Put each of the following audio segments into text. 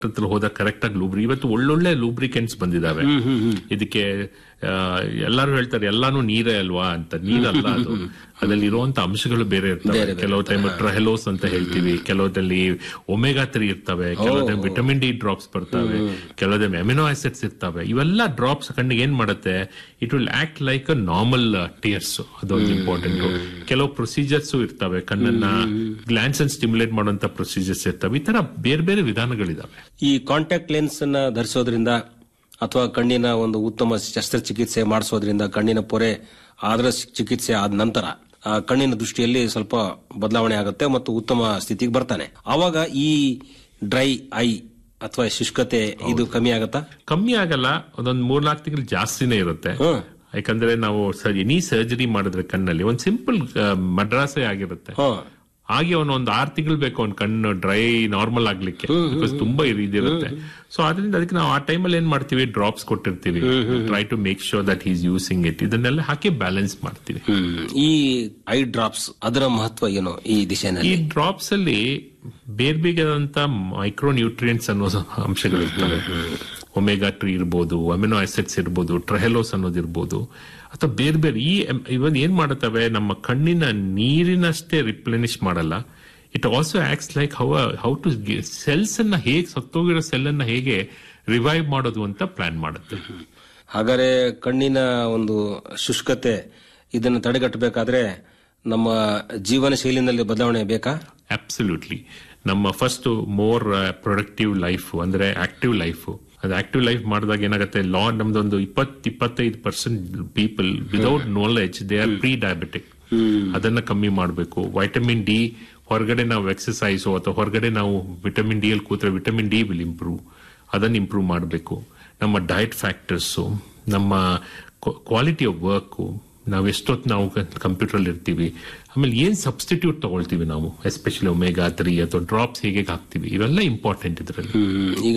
ಹತ್ರ ಹೋದಾಗ ಕರೆಕ್ಟ್ ಆಗಿ ಲೂಬ್ರಿ ಇವತ್ತು ಒಳ್ಳೊಳ್ಳೆ ಲೂಬ್ರಿಕೆಂಟ್ಸ್ ಬಂದಿದಾವೆ ಇದಕ್ಕೆ ಆ, ಎಲ್ಲರೂ ಹೇಳ್ತಾರೆ ಎಲ್ಲಾನು ನೀರೇ ಅಲ್ವಾ ಅಂತ ನೀರಲ್ಲ ಅದು ಅದ್ರಲ್ಲಿ ಇರುವಂತ ಅಂಶಗಳು ಬೇರೆ ಇರ್ತವೆ ಕೆಲವು ಟೈಮ್ ಟ್ರಹೆಲೋಸ್ ಅಂತ ಹೇಳ್ತೀವಿ ಕೆಲವದಲ್ಲಿ ಒಮೆಗಾ ತ್ರೀ ಇರ್ತವೆ ಕೆಲವು ವಿಟಮಿನ್ ಡಿ ಡ್ರಾಪ್ಸ್ ಬರ್ತವೆ ಕೆಲವು ಅಮಿನೋ ಆಸಿಡ್ಸ್ ಇರ್ತವೆ ಇವೆಲ್ಲ ಡ್ರಾಪ್ಸ್ ಕಣ್ಣಿಗೆ ಏನ್ ಮಾಡುತ್ತೆ it will act like a normal tears ಅದೊಂದು ಇಂಪಾರ್ಟೆಂಟ್ ಕೆಲವು ಪ್ರೊಸೀಜರ್ಸ್ ಇರ್ತವೆ ಕಣ್ಣನ್ನ ಗ್ಲಾನ್ಸ್ ಅನ್ನು ಸ್ಟಿಮ್ಯುಲೇಟ್ ಮಾಡುವಂತ ಪ್ರೊಸೀಜರ್ಸ್ ಇರ್ತವೆ ಈ ತರ ಬೇರೆ ಬೇರೆ ವಿಧಾನಗಳಿದಾವೆ ಈ ಕಾಂಟ್ಯಾಕ್ಟ್ ಲೆನ್ಸ್ ಅನ್ನ ಧರಿಸೋದ್ರಿಂದ ಅಥವಾ ಕಣ್ಣಿನ ಒಂದು ಉತ್ತಮ ಶಸ್ತ್ರಚಿಕಿತ್ಸೆ ಮಾಡಿಸೋದ್ರಿಂದ ಕಣ್ಣಿನ ಪೊರೆ ಆದ್ರ ಚಿಕಿತ್ಸೆ ಆದ ನಂತರ ಆ ಕಣ್ಣಿನ ದೃಷ್ಟಿಯಲ್ಲಿ ಸ್ವಲ್ಪ ಬದಲಾವಣೆ ಆಗುತ್ತೆ ಮತ್ತು ಉತ್ತಮ ಸ್ಥಿತಿಗೆ ಬರ್ತಾನೆ ಆವಾಗ ಈ ಡ್ರೈ ಐ ಅಥವಾ ಶುಷ್ಕತೆ ಇದು ಕಮ್ಮಿ ಆಗತ್ತಾ ಕಮ್ಮಿ ಆಗಲ್ಲ ಒಂದೊಂದ್ ಮೂರ್ನಾಲ್ಕು ತಿಂಗಳು ಜಾಸ್ತಿನೇ ಇರುತ್ತೆ ಯಾಕಂದ್ರೆ ನಾವು ಎನಿ ಸರ್ಜರಿ ಮಾಡಿದ್ರೆ ಕಣ್ಣಲ್ಲಿ ಒಂದ್ ಸಿಂಪಲ್ ಮಡ್ರಾಸೆ ಆಗಿರುತ್ತೆ ಹ. ಹಾಗೆ ಅವನು ಒಂದು ಆರು ತಿಂಗಳು ಬೇಕು ಅವ್ನ ಕಣ್ಣು ಡ್ರೈ ನಾರ್ಮಲ್ ಆಗ್ಲಿಕ್ಕೆ Because ತುಂಬಾ ಇರ್- ಇದಿರುತ್ತೆ ಸೊ ಅದರಿಂದ ಅದಕ್ಕೆ ನಾವು ಆ ಟೈಮಲ್ಲಿ ಏನ್ ಮಾಡ್ತೀವಿ ಡ್ರಾಪ್ಸ್ ಕೊಟ್ಟಿರ್ತೀವಿ try to make sure that is using it ಇದನ್ನೆಲ್ಲ ಹಾಕಿ ಬ್ಯಾಲೆನ್ಸ್ ಮಾಡ್ತೀವಿ ಈ ಐ ಡ್ರಾಪ್ಸ್ ಅದರ ಮಹತ್ವ ಏನು ಈ ಈ ದಿಶೆನಲ್ಲಿ ಡ್ರಾಪ್ಸ್ ಅಲ್ಲಿ ಬೇರೆ ಬೇರೆದಂತ ಮೈಕ್ರೋ ನ್ಯೂಟ್ರಿಯೆಂಟ್ಸ್ ಅನ್ನೋ ಅಂಶಗಳು ಇರ್ತವೆ ಒಮೆಗಾ ಟ್ರೀ ಇರ್ಬೋದು ಅಮಿನೋ ಆಸಿಡ್ಸ್ ಇರ್ಬೋದು ಟ್ರಹೆಲೋಸ್ ಅನ್ನೋದಿರ್ಬೋದು ಅಥವಾ ಬೇರೆ ಬೇರೆ ಈ ಇವನ್ ಏನ್ ಮಾಡುತ್ತವೆ ನಮ್ಮ ಕಣ್ಣಿನ ನೀರಿನಷ್ಟೇ ರಿಪ್ಲೆನಿಶ್ ಮಾಡಲ್ಲ it also acts like how how to cells ಅನ್ನ ಹೇಗೆ ಸತ್ತೋಗಿರೋ ಸೆಲ್ ಅನ್ನ ಹೇಗೆ ರಿವೈವ್ ಮಾಡೋದು ಅಂತ ಪ್ಲಾನ್ ಮಾಡುತ್ತೆ ಹಾಗಾದ್ರೆ ಕಣ್ಣಿನ ಒಂದು ಶುಷ್ಕತೆ ಇದನ್ನು ತಡೆಗಟ್ಟಬೇಕಾದ್ರೆ ನಮ್ಮ ಜೀವನ ಶೈಲಿನಲ್ಲಿ ಬದಲಾವಣೆ ಬೇಕಾ ಅಬ್ಸಲ್ಯೂಟ್ಲಿ ನಮ್ಮ ಫಸ್ಟ್ ಮೋರ್ ಪ್ರೊಡಕ್ಟಿವ್ ಲೈಫ್ ಅಂದ್ರೆ ಆಕ್ಟಿವ್ ಲೈಫ್ ಅದು ಆಕ್ಟಿವ್ ಲೈಫ್ ಮಾಡಿದಾಗ ಏನಾಗುತ್ತೆ ಲಾ ನಮ್ದೊಂದು ಇಪ್ಪತ್ ಇಪ್ಪತ್ತೈದು percent people without knowledge they are pre diabetic ಅದನ್ನ ಕಮ್ಮಿ ಮಾಡಬೇಕು ವೈಟಮಿನ್ ಡಿ ಹೊರಗಡೆ ನಾವು ಎಕ್ಸಸೈಸ್ ಅಥವಾ ಹೊರಗಡೆ ನಾವು ವಿಟಮಿನ್ ಡಿ ಅಲ್ಲಿ ಕೂತ್ರೆ ವಿಟಮಿನ್ ಡಿ ವಿಲ್ ಇಂಪ್ರೂವ್ ಅದನ್ನ ಇಂಪ್ರೂವ್ ಮಾಡಬೇಕು ನಮ್ಮ ಡಯಟ್ ಫ್ಯಾಕ್ಟರ್ಸ್ ನಮ್ಮ ಕ್ವಾಲಿಟಿ ಆಫ್ ವರ್ಕ್ ನಾವು ಎಷ್ಟೊತ್ತು ನಾವು ಕಂಪ್ಯೂಟರ್ ಅಲ್ಲಿ ಇರ್ತೀವಿ ಆಮೇಲೆ ಏನ್ ಸಬ್ಸ್ಟಿಟ್ಯೂಟ್ ತಗೊಳ್ತೀವಿ ನಾವು ಎಸ್ಪೆಷಲಿ ಒಮೆಗಾ ತ್ರೀ ಅಥವಾ ಡ್ರಾಪ್ಸ್ ಹೇಗೆ ಹಾಕ್ತಿವಿ ಇವೆಲ್ಲ ಇಂಪಾರ್ಟೆಂಟ್ ಇದರಲ್ಲಿ ಹ್ಮ್. ಈಗ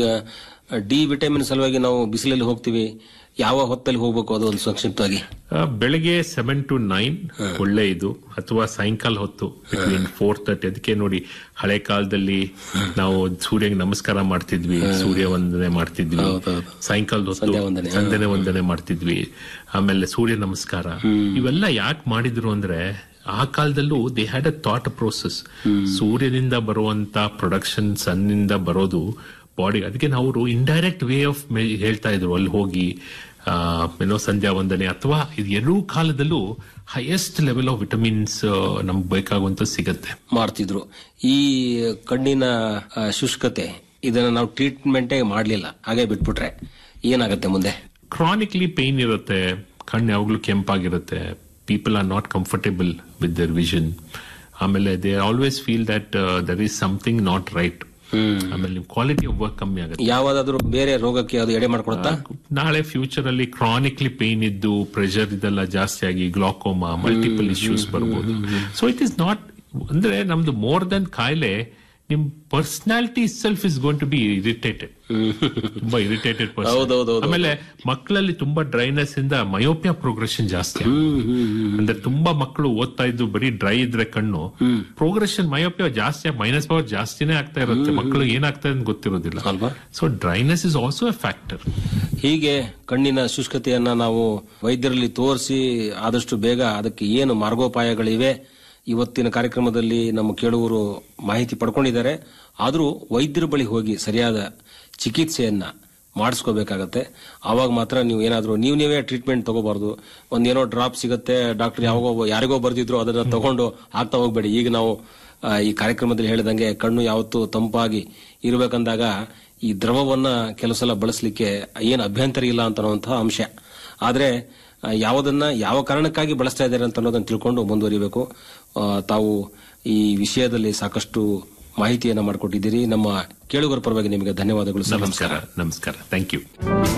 ಡಿ ವಿಟಮಿನ್ ಸಲುವಾಗಿ ನಾವು ಬಿಸಿಲಲ್ಲಿ ಹೋಗ್ತೀವಿ ಯಾವ ಹೊತ್ತಲ್ಲಿ ಹೋಗ್ಬೇಕು ಅದು ಒಂದು ಸಂಕ್ಷಿಪ್ತವಾಗಿ ಆ, ಬೆಳಗ್ಗೆ ಸೆವೆನ್ ಟು ನೈನ್ ಒಳ್ಳೆ ಇದು ಅಥವಾ ಸಾಯಂಕಾಲ ಹೊತ್ತು ಬಿಟ್ವೀನ್ ಫೋರ್ ತರ್ಟಿ ಅದಕ್ಕೆ ನೋಡಿ ಹಳೆ ಕಾಲದಲ್ಲಿ ನಾವು ಸೂರ್ಯಗೆ ನಮಸ್ಕಾರ ಮಾಡ್ತಿದ್ವಿ ಸೂರ್ಯ ವಂದನೆ ಮಾಡ್ತಿದ್ವಿ ಸಾಯಂಕಾಲದ ಹೊತ್ತು ಸಂಧ್ಯನೆ ವಂದನೆ ಮಾಡ್ತಿದ್ವಿ ಆಮೇಲೆ ಸೂರ್ಯ ನಮಸ್ಕಾರ ಇವೆಲ್ಲ ಯಾಕೆ ಮಾಡಿದ್ರು ಅಂದ್ರೆ ಆ ಕಾಲದಲ್ಲೂ they had a thought process ಸೂರ್ಯನಿಂದ ಬರುವಂತ ಪ್ರೊಡಕ್ಷನ್ ಸನ್ನಿಂದ ಬರೋದು ಬಾಡಿ ಅದಕ್ಕೆ ಅವರು ಇಂಡೈರೆಕ್ಟ್ ವೇ ಆಫ್ ಹೇಳ್ತಾ ಇದ್ರು ಅಲ್ಲಿ ಹೋಗಿ ಆ, ಏನೋ ಸಂಧ್ಯಾ ವಂದನೆ ಅಥವಾ ಇದು ಎರಡೂ ಕಾಲದಲ್ಲೂ ಹೈಯೆಸ್ಟ್ ಲೆವೆಲ್ ಆಫ್ ವಿಟಮಿನ್ಸ್ ನಮ್ಗೆ ಬೇಕಾಗುವಂತ ಸಿಗತ್ತೆ ಮಾಡ್ತಿದ್ರು ಈ ಕಣ್ಣಿನ ಆ, ಶುಷ್ಕತೆ ಇದನ್ನ ನಾವು ಟ್ರೀಟ್ಮೆಂಟೇ ಮಾಡ್ಲಿಲ್ಲ ಹಾಗೆ ಬಿಟ್ಬಿಟ್ರೆ ಏನಾಗತ್ತೆ ಮುಂದೆ ಕ್ರಾನಿಕ್ಲಿ ಪೇನ್ ಇರುತ್ತೆ ಕಣ್ಣು ಯಾವಾಗ್ಲೂ ಕೆಂಪಾಗಿರುತ್ತೆ people are not comfortable with their vision ಆಮೇಲೆ they always feel that there is something not right ಆಮೇಲೆ ಕ್ವಾಲಿಟಿ ಆಫ್ ವರ್ಕ್ ಕಮ್ಮಿ ಆಗುತ್ತೆ ಯಾವ್ದಾದ್ರು ಬೇರೆ ರೋಗಕ್ಕೆ ಅದು ಎಡೆ ಮಾಡ್ಕೊಡುತ್ತಾ ನಾಳೆ ಫ್ಯೂಚರ್ ಅಲ್ಲಿ ಕ್ರಾನಿಕ್ಲಿ ಪೇನ್ ಇದ್ದು ಪ್ರೆಷರ್ ಇದೆಲ್ಲ ಜಾಸ್ತಿ ಆಗಿ ಗ್ಲಾಕೋಮಾ ಮಲ್ಟಿಪಲ್ ಇಶ್ಯೂಸ್ ಬರ್ಬೋದು ಸೊ ಇಟ್ ಇಸ್ ನಾಟ್ ಅಂದ್ರೆ ನಮ್ದು ಮೋರ್ ದನ್ ಕಾಯಿಲೆ ನಿಮ್ personality self is going to be irritated ತುಂಬಾ ಇರಿಟೇಟೆಡ್ ಹೌದೌದೌದು. ಆಮೇಲೆ ಮಕ್ಕಳಲ್ಲಿ ತುಂಬಾ ಡ್ರೈನೆಸ್ ಇಂದ ಮಯೋಪಿಯಾ ಪ್ರೋಗ್ರೆಷನ್ ಜಾಸ್ತಿ ಆಗುತ್ತೆ. ಅಂದ್ರೆ ತುಂಬಾ ಮಕ್ಕಳು ಓದ್ತಾ ಇದ್ದು ಬರೀ ಡ್ರೈ ಇದ್ರೆ ಕಣ್ಣು ಪ್ರೋಗ್ರೆಷನ್ ಮಯೋಪಿಯಾ ಜಾಸ್ತಿ ಮೈನಸ್ ಪವರ್ ಜಾಸ್ತಿನೇ ಆಗ್ತಾ ಇರುತ್ತೆ ಮಕ್ಕಳು ಏನಾಗ್ತಾ ಇದೆ ಅಂತ ಗೊತ್ತಿರೋದಿಲ್ಲ ಅಲ್ವಾ? So dryness is also a factor ಹೀಗೆ ಕಣ್ಣಿನ ಶುಷ್ಕತೆಯನ್ನ ನಾವು ವೈದ್ಯರಲ್ಲಿ ತೋರಿಸಿ ಆದಷ್ಟು ಬೇಗ ಅದಕ್ಕೆ ಏನು ಮಾರ್ಗೋಪಾಯಗಳಿವೆ ಇವತ್ತಿನ ಕಾರ್ಯಕ್ರಮದಲ್ಲಿ ನಮ್ಮ ಕೇಳುವರು ಮಾಹಿತಿ ಪಡ್ಕೊಂಡಿದ್ದಾರೆ ಆದರೂ ವೈದ್ಯರ ಬಳಿ ಹೋಗಿ ಸರಿಯಾದ ಚಿಕಿತ್ಸೆಯನ್ನ ಮಾಡಿಸ್ಕೋಬೇಕಾಗತ್ತೆ ಆವಾಗ ಮಾತ್ರ ನೀವು ಏನಾದರೂ ನೀವು ನೀವೇ ಟ್ರೀಟ್ಮೆಂಟ್ ತಗೋಬಾರ್ದು ಒಂದೇನೋ ಡ್ರಾಪ್ ಸಿಗುತ್ತೆ ಡಾಕ್ಟರ್ ಯಾವಾಗೋ ಯಾರಿಗೋ ಬರ್ದಿದ್ರು ಅದನ್ನ ತಗೊಂಡು ಆಗ್ತಾ ಹೋಗ್ಬೇಡಿ ಈಗ ನಾವು ಆ, ಈ ಕಾರ್ಯಕ್ರಮದಲ್ಲಿ ಹೇಳಿದಂಗೆ ಕಣ್ಣು ಯಾವತ್ತೂ ತಂಪಾಗಿ ಇರಬೇಕಂದಾಗ ಈ ದ್ರವವನ್ನ ಕೆಲವು ಸಲ ಬಳಸಲಿಕ್ಕೆ ಏನು ಅಭ್ಯಂತರ ಇಲ್ಲ ಅಂತ ಅನ್ನುವಂತಹ ಅಂಶ ಆದ್ರೆ ಆ, ಯಾವುದನ್ನ ಯಾವ ಕಾರಣಕ್ಕಾಗಿ ಬಳಸ್ತಾ ಇದ್ದಾರೆ ಅಂತ ಅನ್ನೋದನ್ನ ತಿಳ್ಕೊಂಡು ಮುಂದುವರಿಬೇಕು ಆ, ತಾವು ಈ ವಿಷಯದಲ್ಲಿ ಸಾಕಷ್ಟು ಮಾಹಿತಿಯನ್ನ ಮಾಡಿಕೊಟ್ಟಿದ್ದೀರಿ ನಮ್ಮ ಕೇಳುಗರ ಪರವಾಗಿ ನಿಮಗೆ ಧನ್ಯವಾದಗಳು ಸರ್ ನಮಸ್ಕಾರ ನಮಸ್ಕಾರ ಥ್ಯಾಂಕ್ ಯು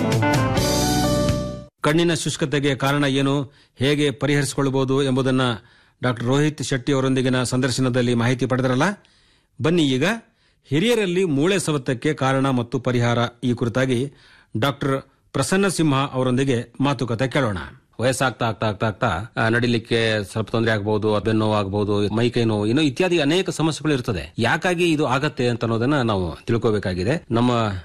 ಕಣ್ಣಿನ ಶುಷ್ಕತೆಗೆ ಕಾರಣ ಏನು ಹೇಗೆ ಪರಿಹರಿಸಿಕೊಳ್ಳಬಹುದು ಎಂಬುದನ್ನ ಡಾಕ್ಟರ್ ರೋಹಿತ್ ಶೆಟ್ಟಿ ಅವರೊಂದಿಗಿನ ಸಂದರ್ಶನದಲ್ಲಿ ಮಾಹಿತಿ ಪಡೆದರಲ್ಲ ಬನ್ನಿ ಈಗ ಹಿರಿಯರಲ್ಲಿ ಮೂಳೆ ಸವತಕ್ಕೆ ಕಾರಣ ಮತ್ತು ಪರಿಹಾರ ಈ ಕುರಿತಾಗಿ ಡಾಕ್ಟರ್ ಪ್ರಸನ್ನ ಸಿಂಹ ಅವರೊಂದಿಗೆ ಮಾತುಕತೆ ಕೇಳೋಣ ವಯಸ್ಸಾಗ್ತಾ ಆಗ್ತಾ ಆಗ್ತಾ ಆಗ್ತಾ ಆ, ನಡಿಲಿಕ್ಕೆ ಸ್ವಲ್ಪ ತೊಂದರೆ ಆಗಬಹುದು ಬೆನ್ನು ನೋವು ಆಗಬಹುದು ಮೈ ಕೈ ನೋವು ಇನ್ನು ಇತ್ಯಾದಿ ಅನೇಕ ಸಮಸ್ಯೆಗಳು ಇರ್ತದೆ ಯಾಕಾಗಿ ಇದು ಆಗತ್ತೆ ಅಂತ ಅನ್ನೋದನ್ನ ನಾವು ತಿಳ್ಕೋಬೇಕಾಗಿದೆ ನಮ್ಮ